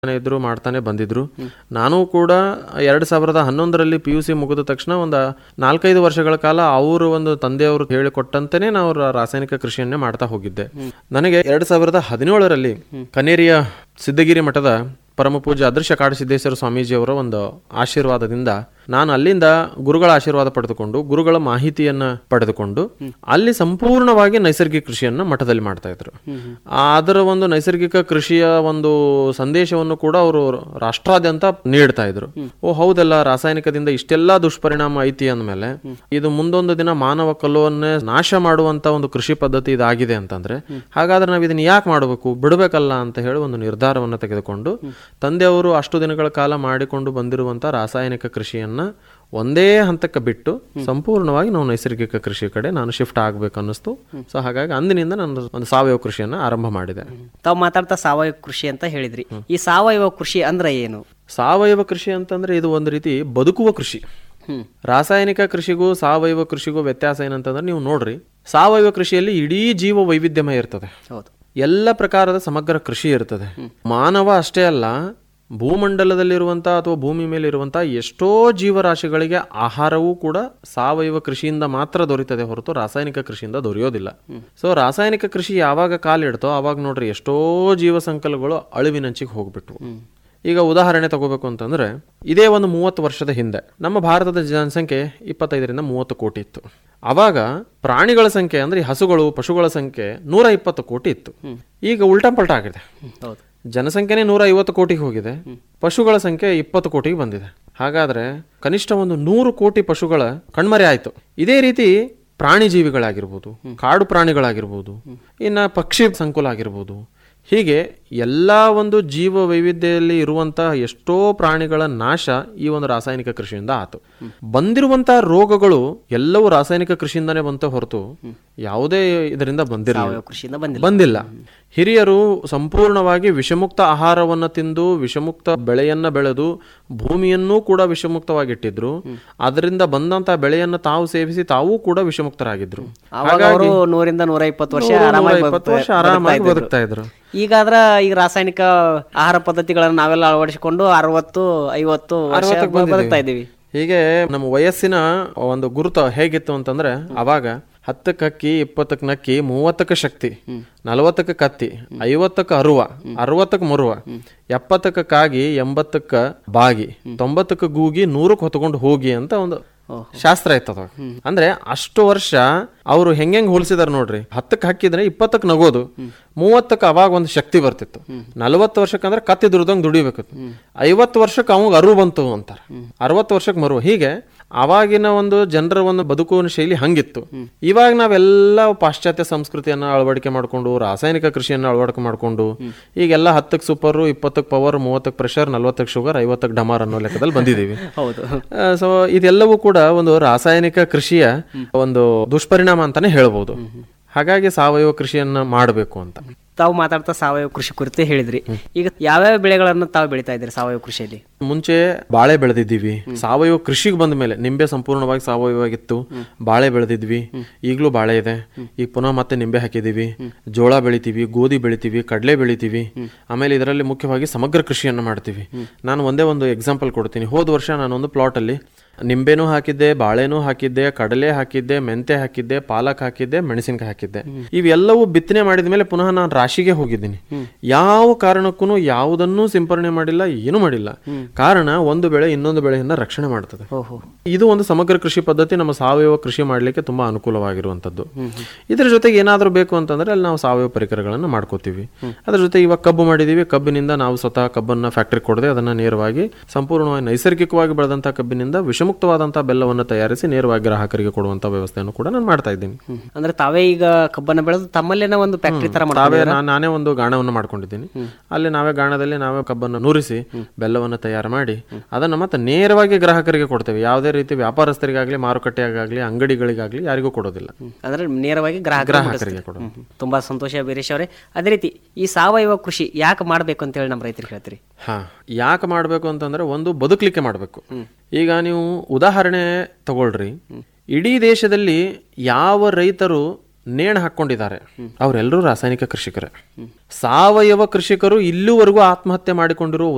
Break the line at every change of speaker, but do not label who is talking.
ಇದ್ರು ಮಾಡ್ತಾನೆ ಬಂದಿದ್ರು ನಾನು ಕೂಡ ಎರಡ್ ಸಾವಿರದ ಹನ್ನೊಂದರಲ್ಲಿ ಪಿ ಯು ಸಿ ಮುಗಿದ ತಕ್ಷಣ ಒಂದು ನಾಲ್ಕೈದು ವರ್ಷಗಳ ಕಾಲ ಅವರು ಒಂದು ತಂದೆಯವರು ಹೇಳಿಕೊಟ್ಟಂತೆಯೇ ನಾವು ರ- ರಾಸಾಯನಿಕ ಕೃಷಿಯನ್ನೇ ಮಾಡ್ತಾ ಹೋಗಿದ್ದೆ ನನಗೆ ಎರಡ್ ಸಾವಿರದ ಹದಿನೇಳರಲ್ಲಿ ಕನೇರಿಯ ಸಿದ್ದಗಿರಿ ಮಠದ ಪರಮ ಪೂಜ್ಯ ಅದೃಶ್ಯ ಕಾಡಸಿದ್ದೇಶ್ವರ ಸ್ವಾಮೀಜಿಯವರ ಒಂದು ಆಶೀರ್ವಾದದಿಂದ ನಾನು ಅಲ್ಲಿಂದ ಗುರುಗಳ ಆಶೀರ್ವಾದ ಪಡೆದುಕೊಂಡು ಗುರುಗಳ ಮಾಹಿತಿಯನ್ನ ಪಡೆದುಕೊಂಡು ಅಲ್ಲಿ ಸಂಪೂರ್ಣವಾಗಿ ನೈಸರ್ಗಿಕ ಕೃಷಿಯನ್ನ ಮಠದಲ್ಲಿ ಮಾಡ್ತಾ ಇದ್ರು ಅದರ ಒಂದು ನೈಸರ್ಗಿಕ ಕೃಷಿಯ ಒಂದು ಸಂದೇಶವನ್ನು ಕೂಡ ಅವರು ರಾಷ್ಟ್ರಾದ್ಯಂತ ನೀಡ್ತಾ ಇದ್ರು ಓ ಹೌದಲ್ಲ ರಾಸಾಯನಿಕದಿಂದ ಇಷ್ಟೆಲ್ಲಾ ದುಷ್ಪರಿಣಾಮ ಐತಿ ಅಂದ್ಮೇಲೆ ಇದು ಮುಂದೊಂದು ದಿನ ಮಾನವ ಕಲ್ಲುವನ್ನೇ ನಾಶ ಮಾಡುವಂತ ಒಂದು ಕೃಷಿ ಪದ್ಧತಿ ಇದಾಗಿದೆ ಅಂತಂದ್ರೆ ಹಾಗಾದ್ರೆ ನಾವು ಇದನ್ನ ಯಾಕೆ ಮಾಡಬೇಕು ಬಿಡಬೇಕಲ್ಲ ಅಂತ ಹೇಳಿ ಒಂದು ನಿರ್ಧಾರವನ್ನು ತೆಗೆದುಕೊಂಡು ತಂದೆಯವರು ಅಷ್ಟು ದಿನಗಳ ಕಾಲ ಮಾಡಿಕೊಂಡು ಬಂದಿರುವಂತ ರಾಸಾಯನಿಕ ಕೃಷಿಯನ್ನ ಒಂದೇ ಹಂತಕ್ಕೆ ಬಿಟ್ಟು ಸಂಪೂರ್ಣವಾಗಿ ನಾವು ನೈಸರ್ಗಿಕ ಕೃಷಿ ಕಡೆ ನಾನು ಶಿಫ್ಟ್ ಆಗ್ಬೇಕು ಅನ್ನಿಸ್ತು ಸೊ ಹಾಗಾಗಿ ಅಂದಿನಿಂದ ನಾನು ಒಂದು ಸಾವಯವ ಕೃಷಿಯನ್ನ ಆರಂಭ ಮಾಡಿದೆ
ತಾವು ಮಾತಾಡ್ತಾ ಸಾವಯವ ಕೃಷಿ ಅಂತ ಹೇಳಿದ್ರಿ ಈ ಸಾವಯವ ಕೃಷಿ ಅಂದ್ರೆ ಏನು
ಸಾವಯವ ಕೃಷಿ ಅಂತಂದ್ರೆ ಇದು ಒಂದು ರೀತಿ ಬದುಕುವ ಕೃಷಿ
ಹ್ಮ್
ರಾಸಾಯನಿಕ ಕೃಷಿಗೂ ಸಾವಯವ ಕೃಷಿಗೂ ವ್ಯತ್ಯಾಸ ಏನಂತಂದ್ರೆ ನೀವು ನೋಡ್ರಿ ಸಾವಯವ ಕೃಷಿಯಲ್ಲಿ ಇಡೀ ಜೀವ ವೈವಿಧ್ಯಮಯ ಇರ್ತದೆ
ಹೌದು
ಎಲ್ಲ ಪ್ರಕಾರದ ಸಮಗ್ರ ಕೃಷಿ ಇರ್ತದೆ ಮಾನವ ಅಷ್ಟೇ ಅಲ್ಲ ಭೂಮಂಡಲದಲ್ಲಿರುವಂತ ಅಥವಾ ಭೂಮಿ ಮೇಲೆ ಇರುವಂತ ಎಷ್ಟೋ ಜೀವರಾಶಿಗಳಿಗೆ ಆಹಾರವೂ ಕೂಡ ಸಾವಯವ ಕೃಷಿಯಿಂದ ಮಾತ್ರ ದೊರೀತದೆ ಹೊರತು ರಾಸಾಯನಿಕ ಕೃಷಿಯಿಂದ ದೊರೆಯೋದಿಲ್ಲ ಸೊ ರಾಸಾಯನಿಕ ಕೃಷಿ ಯಾವಾಗ ಕಾಲಿಡ್ತೋ ಅವಾಗ ನೋಡ್ರಿ ಎಷ್ಟೋ ಜೀವ ಸಂಕಲಗಳು ಅಳಿವಿನಂಚಿಗೆ ಹೋಗ್ಬಿಟ್ವು ಈಗ ಉದಾಹರಣೆ ತಗೋಬೇಕು ಅಂತಂದ್ರೆ ಇದೇ ಒಂದು ಮೂವತ್ತು ವರ್ಷದ ಹಿಂದೆ ನಮ್ಮ ಭಾರತದ ಜನಸಂಖ್ಯೆ ಇಪ್ಪತ್ತೈದರಿಂದ ಮೂವತ್ತು ಕೋಟಿ ಇತ್ತು ಅವಾಗ ಪ್ರಾಣಿಗಳ ಸಂಖ್ಯೆ ಅಂದ್ರೆ ಈ ಹಸುಗಳು ಪಶುಗಳ ಸಂಖ್ಯೆ ನೂರ ಇಪ್ಪತ್ತು ಕೋಟಿ ಇತ್ತು ಈಗ ಉಲ್ಟಾ ಪಲ್ಟಾ ಆಗಿದೆ
ಹೌದು
ಜನಸಂಖ್ಯೆನೇ ನೂರ ಐವತ್ತು ಕೋಟಿಗೆ ಹೋಗಿದೆ ಪಶುಗಳ ಸಂಖ್ಯೆ ಇಪ್ಪತ್ತು ಕೋಟಿಗೆ ಬಂದಿದೆ ಹಾಗಾದ್ರೆ ಕನಿಷ್ಠ ಒಂದು ನೂರು ಕೋಟಿ ಪಶುಗಳ ಕಣ್ಮರೆ ಆಯ್ತು ಇದೇ ರೀತಿ ಪ್ರಾಣಿ ಜೀವಿಗಳಾಗಿರ್ಬೋದು ಕಾಡು ಪ್ರಾಣಿಗಳಾಗಿರ್ಬೋದು ಇನ್ನ ಪಕ್ಷಿ ಸಂಕುಲ ಆಗಿರ್ಬೋದು ಹೀಗೆ ಎಲ್ಲ ಒಂದು ಜೀವ ವೈವಿಧ್ಯದಲ್ಲಿ ಇರುವಂತಹ ಎಷ್ಟೋ ಪ್ರಾಣಿಗಳ ನಾಶ ಈ ಒಂದು ರಾಸಾಯನಿಕ ಕೃಷಿಯಿಂದ ಆತು ಬಂದಿರುವಂತಹ ರೋಗಗಳು ಎಲ್ಲವೂ ರಾಸಾಯನಿಕ ಕೃಷಿಯಿಂದನೇ ಬಂತ ಹೊರತು ಯಾವುದೇ ಇದರಿಂದ ಬಂದಿರಲಿಲ್ಲ
ಸಾವಯವ ಕೃಷಿಯಿಂದ ಬಂದಿಲ್ಲ
ಬಂದಿಲ್ಲ ಹಿರಿಯರು ಸಂಪೂರ್ಣವಾಗಿ ವಿಷಮುಕ್ತ ಆಹಾರವನ್ನ ತಿಂದು ವಿಷಮುಕ್ತ ಬೆಳೆಯನ್ನ ಬೆಳೆದು ಭೂಮಿಯನ್ನೂ ಕೂಡ ವಿಷಮುಕ್ತವಾಗಿಟ್ಟಿದ್ರು ಅದರಿಂದ ಬಂದಂತ ಬೆಳೆಯನ್ನ ತಾವು ಸೇವಿಸಿ ತಾವೂ ಕೂಡ ವಿಷಮುಕ್ತರಾಗಿದ್ರು
ಅವಾಗ ಅವರು ನೂರಿಂದ ನೂರ ಇಪ್ಪತ್ತು ವರ್ಷ
ನೂರು,
ಆರಾಮಾಗಿ
ನೂರ ಇಪ್ಪತ್ತು
ಬದುಕ್ತಾ-
ವರ್ಷ ಆರಾಮಾಗಿ
ಬದುಕ್ತಾ
ಬದುಕ್ತಾ ಇದ್ರು
ಈಗ ಆದ್ರ ಈಗ ರಾಸಾಯನಿಕ ಆಹಾರ ಪದ್ಧತಿಗಳನ್ನ ನಾವೆಲ್ಲ ಅಳವಡಿಸಿಕೊಂಡು ಅರವತ್ತು ಐವತ್ತು ವರ್ಷ
ಅರವತ್ತಕ್ಕೆ
ಬ-
ಬಂದಿದ್ದೀವಿ.
ಬದುಕ್ತಾ ಇದ್ದೀವಿ
ಹೀಗೆ ನಮ್ಮ ವಯಸ್ಸಿನ ಒಂದು ಗುರುತು ಹೇಗಿತ್ತು ಅಂತಂದ್ರೆ ಅವಾಗ ಹತ್ತಕ್ಕೆ ಅಕ್ಕಿ ಇಪ್ಪತ್ತಕ್ಕೆ ನಕ್ಕಿ ಮೂವತ್ತಕ್ಕೆ ಶಕ್ತಿ ನಲವತ್ತಕ್ಕೆ ಕತ್ತಿ ಐವತ್ತಕ್ಕೆ ಅರುವ ಅರವತ್ತಕ್ಕೆ ಮರುವ ಎಪ್ಪತ್ತಕ್ಕೆ ಕಾಗಿ ಎಂಬತ್ತಕ್ಕೆ ಬಾಗಿ ತೊಂಬತ್ತಕ್ಕೆ ಗೂಗಿ ನೂರಕ್ಕೆ ಹೊತ್ಕೊಂಡು ಹೋಗಿ ಅಂತ ಒಂದು ಶಾಸ್ತ್ರ ಇತ್ತು ಅವಾಗ ಅಂದ್ರೆ ಅಷ್ಟು ವರ್ಷ ಅವರು ಹೆಂಗೆಂಗ್ ಹೋಲಿಸಿದಾರ ನೋಡ್ರಿ ಹತ್ತಕ್ಕೆ ಹಾಕಿದ್ರೆ ಇಪ್ಪತ್ತಕ್ಕೆ ನಗೋದು ಮೂವತ್ತಕ್ಕೆ ಅವಾಗ ಒಂದು ಶಕ್ತಿ ಬರ್ತಿತ್ತು ನಲವತ್ತು ವರ್ಷಕ್ಕೆ ಅಂದ್ರೆ ಕತ್ತಿ ದುಡ್ದಂಗ್ ದುಡಿಬೇಕಿತ್ತು ಐವತ್ತು ವರ್ಷಕ್ಕೆ ಅವಾಗ ಅರು ಬಂತು ಅಂತಾರೆ ಅರವತ್ತು ವರ್ಷಕ್ಕೆ ಮರು ಹೀಗೆ ಅವಾಗಿನ ಒಂದು ಜನರ ಒಂದು ಬದುಕುವ ಶೈಲಿ ಹಂಗಿತ್ತು ಇವಾಗ ನಾವೆಲ್ಲ ಪಾಶ್ಚಾತ್ಯ ಸಂಸ್ಕೃತಿಯನ್ನ ಅಳವಡಿಕೆ ಮಾಡ್ಕೊಂಡು ರಾಸಾಯನಿಕ ಕೃಷಿಯನ್ನ ಅಳವಡಿಕೆ ಮಾಡ್ಕೊಂಡು ಈಗೆಲ್ಲ ಹತ್ತಕ್ಕೆ ಸೂಪರ್ ಇಪ್ಪತ್ತಕ್ಕೆ ಪವರ್ ಮೂವತ್ತಕ್ಕೆ ಪ್ರೆಷರ್ ನಲ್ವತ್ತಕ್ಕೆ ಶುಗರ್ ಐವತ್ತಕ್ಕೆ ಡಮಾರ್ ಅನ್ನೋ ಲೆಕ್ಕದಲ್ಲಿ ಬಂದಿದ್ದೀವಿ
ಹೌದು
ಸೊ ಇದೆಲ್ಲವೂ ಕೂಡ ಒಂದು ರಾಸಾಯನಿಕ ಕೃಷಿಯ ಒಂದು ದುಷ್ಪರಿಣಾಮ ಅಂತಾನೆ ಹೇಳ್ಬೋದು ಹಾಗಾಗಿ ಸಾವಯವ ಕೃಷಿಯನ್ನ ಮಾಡಬೇಕು ಅಂತ
ತಾವು ಮಾತಾಡ್ತಾ ಸಾವಯವ ಕೃಷಿ ಕುರಿತು ಹೇಳಿದ್ರಿ ಈಗ ಯಾವ್ಯಾವ ಬೆಳೆಗಳನ್ನ ತಾವು ಬೆಳಿತಾ ಇದ್ದೀರಿ ಸಾವಯವ ಕೃಷಿಯಲ್ಲಿ
ಮುಂಚೆ ಬಾಳೆ ಬೆಳೆದಿದ್ದೀವಿ ಸಾವಯವ ಕೃಷಿಗೆ ಬಂದ ಮೇಲೆ ನಿಂಬೆ ಸಂಪೂರ್ಣವಾಗಿ ಸಾವಯವವಾಗಿತ್ತು ಬಾಳೆ ಬೆಳೆದಿದ್ವಿ ಈಗಲೂ ಬಾಳೆ ಇದೆ ಈಗ ಪುನಃ ಮತ್ತೆ ನಿಂಬೆ ಹಾಕಿದೀವಿ ಜೋಳ ಬೆಳಿತೀವಿ ಗೋಧಿ ಬೆಳಿತೀವಿ ಕಡಲೆ ಬೆಳಿತೀವಿ ಆಮೇಲೆ ಇದರಲ್ಲಿ ಮುಖ್ಯವಾಗಿ ಸಮಗ್ರ ಕೃಷಿಯನ್ನು ಮಾಡ್ತೀವಿ ನಾನು ಒಂದೇ ಒಂದು ಎಕ್ಸಾಂಪಲ್ ಕೊಡ್ತೀನಿ ಹೋದ ವರ್ಷ ನಾನೊಂದು ಪ್ಲಾಟ್ ಅಲ್ಲಿ ನಿಂಬೆನೂ ಹಾಕಿದ್ದೆ ಬಾಳೆನೂ ಹಾಕಿದ್ದೆ ಕಡಲೆ ಹಾಕಿದ್ದೆ ಮೆಂತೆ ಹಾಕಿದ್ದೆ ಪಾಲಕ್ ಹಾಕಿದ್ದೆ ಮೆಣಸಿನಕಾಯಿ ಹಾಕಿದ್ದೆ ಇವೆಲ್ಲವೂ ಬಿತ್ತನೆ ಮಾಡಿದ ಮೇಲೆ ಪುನಃ ನಾನು ರಾಶಿಗೆ ಹೋಗಿದ್ದೀನಿ ಯಾವ ಕಾರಣಕ್ಕೂ ಯಾವುದನ್ನೂ ಸಿಂಪರಣೆ ಮಾಡಿಲ್ಲ ಏನು ಮಾಡಿಲ್ಲ ಕಾರಣ ಒಂದು ಬೆಳೆ ಇನ್ನೊಂದು ಬೆಳೆಯನ್ನ ರಕ್ಷಣೆ ಮಾಡ್ತದೆ
ಓಹೋ
ಇದು ಒಂದು ಸಮಗ್ರ ಕೃಷಿ ಪದ್ಧತಿ ನಮ್ಮ ಸಾವಯವ ಕೃಷಿ ಮಾಡಲಿಕ್ಕೆ ತುಂಬಾ ಅನುಕೂಲವಾಗಿರುವಂತದ್ದು ಇದರ ಜೊತೆಗೆ ಏನಾದರೂ ಬೇಕು ಅಂತಂದ್ರೆ ಅಲ್ಲಿ ನಾವು ಸಾವಯವ ಪರಿಕರಗಳನ್ನು ಮಾಡ್ಕೋತೀವಿ ಅದ್ರ ಜೊತೆ ಇವಾಗ ಕಬ್ಬು ಮಾಡಿದೀವಿ ಕಬ್ಬಿನಿಂದ ನಾವು ಸ್ವತಃ ಕಬ್ಬನ್ನ ಫ್ಯಾಕ್ಟರಿ ಕೊಡದೆ ಅದನ್ನ ನೇರವಾಗಿ ಸಂಪೂರ್ಣವಾಗಿ ನೈಸರ್ಗಿಕವಾಗಿ ಬೆಳೆದಂತಹ ಕಬ್ಬಿನಿಂದ ವಿಷಮುಕ್ತವಾದಂತಹ ಬೆಲ್ಲವನ್ನು ತಯಾರಿಸಿ ನೇರವಾಗಿ ಗ್ರಾಹಕರಿಗೆ ಕೊಡುವಂತ ವ್ಯವಸ್ಥೆಯನ್ನು ಕೂಡ ನಾನು ಮಾಡ್ತಾ ಇದ್ದೀನಿ
ಅಂದ್ರೆ ತಾವೇ ಈಗ ಕಬ್ಬನ್ನ ಬೆಳೆದು ತಮ್ಮಲ್ಲೇನ ಒಂದು ಫ್ಯಾಕ್ಟ್ರಿ ತರ
ತಾವೇ ನಾ- ನಾನೇ ಒಂದು ಗಾಣವನ್ನು ಮಾಡ್ಕೊಂಡಿದ್ದೀನಿ ಅಲ್ಲಿ ನಾವೇ ಗಾಣದಲ್ಲಿ ನಾವೇ ಕಬ್ಬನ್ನು ನುರಿಸಿ ಬೆಲ್ಲವನ್ನು ತಯಾರು ಮಾಡಿ ಅದನ್ನು ಮತ್ತೆ ನೇರವಾಗಿ ಗ್ರಾಹಕರಿಗೆ ಕೊಡ್ತೇವೆ ಯಾವುದೇ ರೀತಿ ವ್ಯಾಪಾರಸ್ಥರಿಗಾಗ್ಲಿ ಮಾರುಕಟ್ಟೆಗಾಗ್ಲಿ ಅಂಗಡಿಗಳಿಗಾಗ್ಲಿ ಯಾರಿಗೂ ಕೊಡೋದಿಲ್ಲ
ಅಂದ್ರೆ ನೇರವಾಗಿ ಗ್ರಾಹಕರಿಗೆ
ಗ್ರಾಹಕರಿಗೆ ಕೊಡೋದು
ತುಂಬಾ ಸಂತೋಷ ವೀರೇಶ್ ಅವರೇ ಅದೇ ರೀತಿ ಈ ಸಾವಯವ ಕೃಷಿ ಯಾಕೆ ಮಾಡ್ಬೇಕು ಅಂತ ಹೇಳಿ ನಮ್ಮ ರೈತರಿಗೆ ಹೇಳ್ತೀರಿ
ಹಾ ಯಾಕೆ ಮಾಡಬೇಕು ಅಂತಂದ್ರೆ ಒಂದು ಬದುಕಲಿಕ್ಕೆ ಮಾಡಬೇಕು ಈಗ ನೀವು ಉದಾಹರಣೆ ತಗೊಳ್ರಿ ಇಡೀ ದೇಶದಲ್ಲಿ ಯಾವ ರೈತರು ನೇಣು ಹಾಕೊಂಡಿದ್ದಾರೆ ಅವರೆಲ್ಲರೂ ರಾಸಾಯನಿಕ ಕೃಷಿಕರೇ ಸಾವಯವ ಕೃಷಿಕರು ಇಲ್ಲಿವರೆಗೂ ಆತ್ಮಹತ್ಯೆ ಮಾಡಿಕೊಂಡಿರುವ